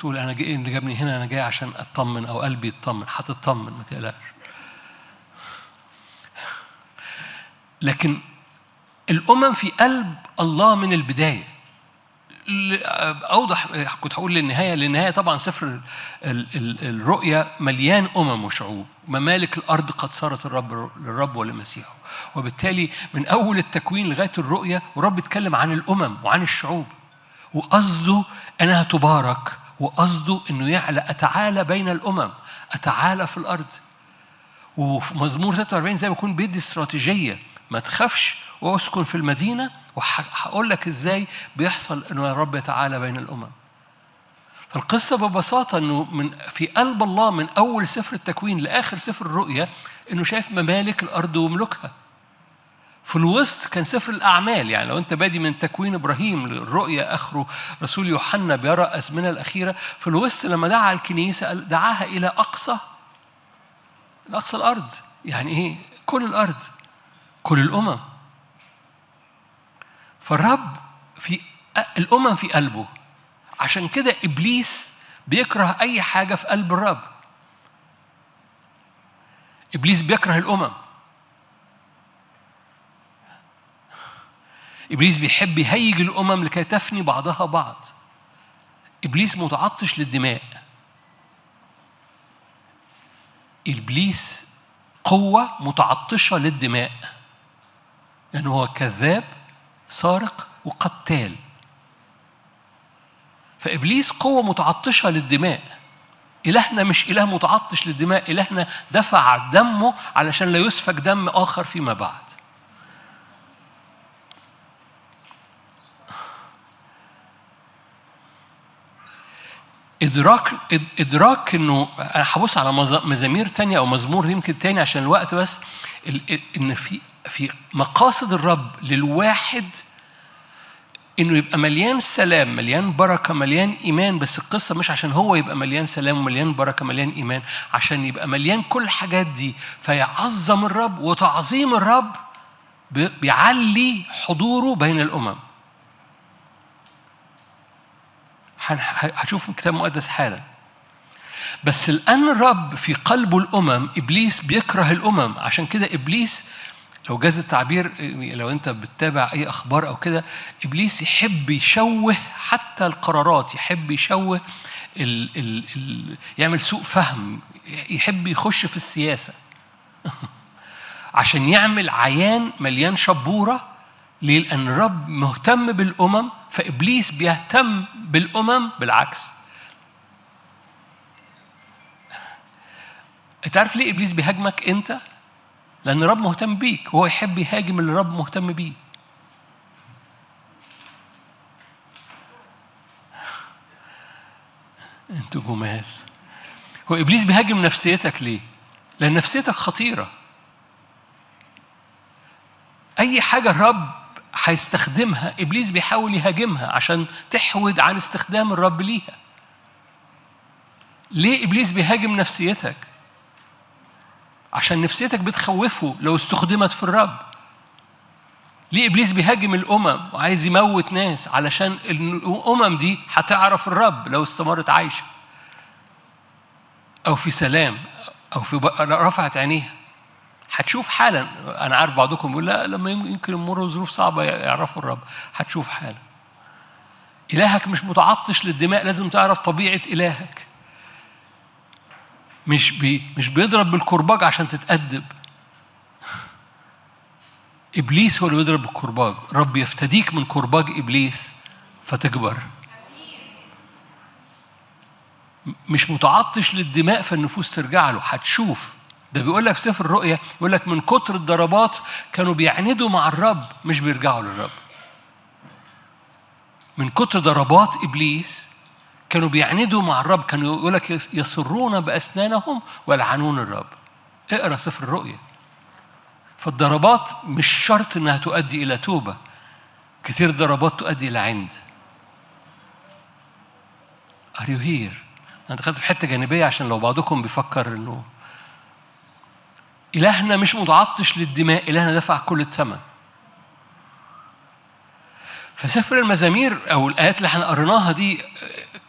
تقول انا جاي اللي جابني هنا انا جاي عشان اطمن او قلبي يطمن هتطمن ما تقلقش لكن الامم في قلب الله من البدايه ل- اوضح كنت هقول للنهايه للنهايه طبعا سفر ال- ال- الرؤيا مليان امم وشعوب ممالك الارض قد صارت الرب للرب ولمسيحه وبالتالي من اول التكوين لغايه الرؤيا والرب اتكلم عن الامم وعن الشعوب وقصده انها تبارك وقصده انه يعلى اتعالى بين الامم اتعالى في الارض وفي مزمور 46 زي ما يكون بيدي استراتيجيه ما تخافش واسكن في المدينه وهقول لك ازاي بيحصل انه يا رب يتعالى بين الامم فالقصة ببساطة انه من في قلب الله من اول سفر التكوين لاخر سفر الرؤيا انه شايف ممالك الارض وملوكها. في الوسط كان سفر الاعمال يعني لو انت بادي من تكوين ابراهيم للرؤيا اخره رسول يوحنا بيرى الازمنه الاخيره في الوسط لما دعا الكنيسه قال- دعاها الى اقصى اقصى الارض يعني ايه كل الارض كل الامم فالرب في الامم في قلبه عشان كده ابليس بيكره اي حاجه في قلب الرب ابليس بيكره الامم ابليس بيحب يهيج الامم لكي تفني بعضها بعض ابليس متعطش للدماء ابليس قوه متعطشه للدماء لانه هو كذاب سارق وقتال فابليس قوه متعطشه للدماء الهنا مش اله متعطش للدماء الهنا دفع دمه علشان لا يسفك دم اخر فيما بعد ادراك إد- ادراك انه انا هبص على مز- مزامير تانية او مزمور يمكن تاني عشان الوقت بس ال- ال- ان في في مقاصد الرب للواحد انه يبقى مليان سلام مليان بركه مليان ايمان بس القصه مش عشان هو يبقى مليان سلام ومليان بركه مليان ايمان عشان يبقى مليان كل الحاجات دي فيعظم الرب وتعظيم الرب بي- بيعلي حضوره بين الامم هن- ه- هشوف الكتاب المقدس حالا بس لأن الرب في قلبه الأمم إبليس بيكره الأمم عشان كده إبليس لو جاز التعبير لو أنت بتتابع أي أخبار أو كده إبليس يحب يشوه حتى القرارات يحب يشوه ال ال ال يعمل سوء فهم يحب يخش في السياسة عشان يعمل عيان مليان شبورة ليه؟ لأن الرب مهتم بالأمم فإبليس بيهتم بالأمم بالعكس أنت عارف ليه إبليس بيهاجمك أنت؟ لأن الرب مهتم بيك وهو يحب يهاجم اللي الرب مهتم بيه انتوا جمال هو ابليس بيهاجم نفسيتك ليه؟ لان نفسيتك خطيره اي حاجه الرب هيستخدمها ابليس بيحاول يهاجمها عشان تحود عن استخدام الرب ليها ليه ابليس بيهاجم نفسيتك عشان نفسيتك بتخوفه لو استخدمت في الرب ليه ابليس بيهاجم الامم وعايز يموت ناس علشان الامم دي هتعرف الرب لو استمرت عايشه او في سلام او في رفعت عينيها هتشوف حالا انا عارف بعضكم بيقول لا لما يمكن يمروا ظروف صعبه يعرفوا الرب هتشوف حالا الهك مش متعطش للدماء لازم تعرف طبيعه الهك مش بي مش بيضرب بالكرباج عشان تتأدب ابليس هو اللي بيضرب بالكرباج رب يفتديك من كرباج ابليس فتكبر مش متعطش للدماء فالنفوس ترجع له هتشوف ده بيقول لك في سفر الرؤيا يقول لك من كتر الضربات كانوا بيعندوا مع الرب مش بيرجعوا للرب من كتر ضربات ابليس كانوا بيعندوا مع الرب كانوا يقول لك يصرون باسنانهم ويلعنون الرب اقرا سفر الرؤيا فالضربات مش شرط انها تؤدي الى توبه كثير ضربات تؤدي الى عند Are you here؟ أنا دخلت في حتة جانبية عشان لو بعضكم بيفكر إنه إلهنا مش متعطش للدماء، إلهنا دفع كل الثمن. فسفر المزامير أو الآيات اللي احنا قريناها دي